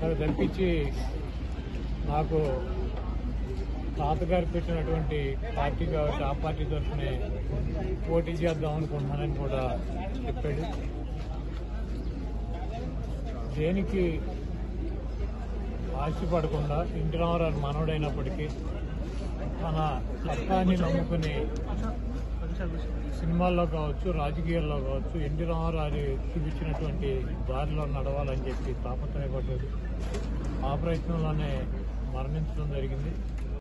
అది తప్పించి నాకు తాతగారు పెట్టినటువంటి పార్టీ కాబట్టి ఆ పార్టీ తరఫునే పోటీ చేద్దాం అనుకుంటున్నానని కూడా చెప్పాడు దేనికి ఆశపడకుండా ఇంటి రామారావు మనవడైనప్పటికీ తన చట్టాన్ని నమ్ముకుని సినిమాల్లో కావచ్చు రాజకీయాల్లో కావచ్చు ఎన్టీ రామారావు చూపించినటువంటి దారిలో నడవాలని చెప్పి తాపత్రయపడ్డాడు ఆ ప్రయత్నంలోనే మరణించడం జరిగింది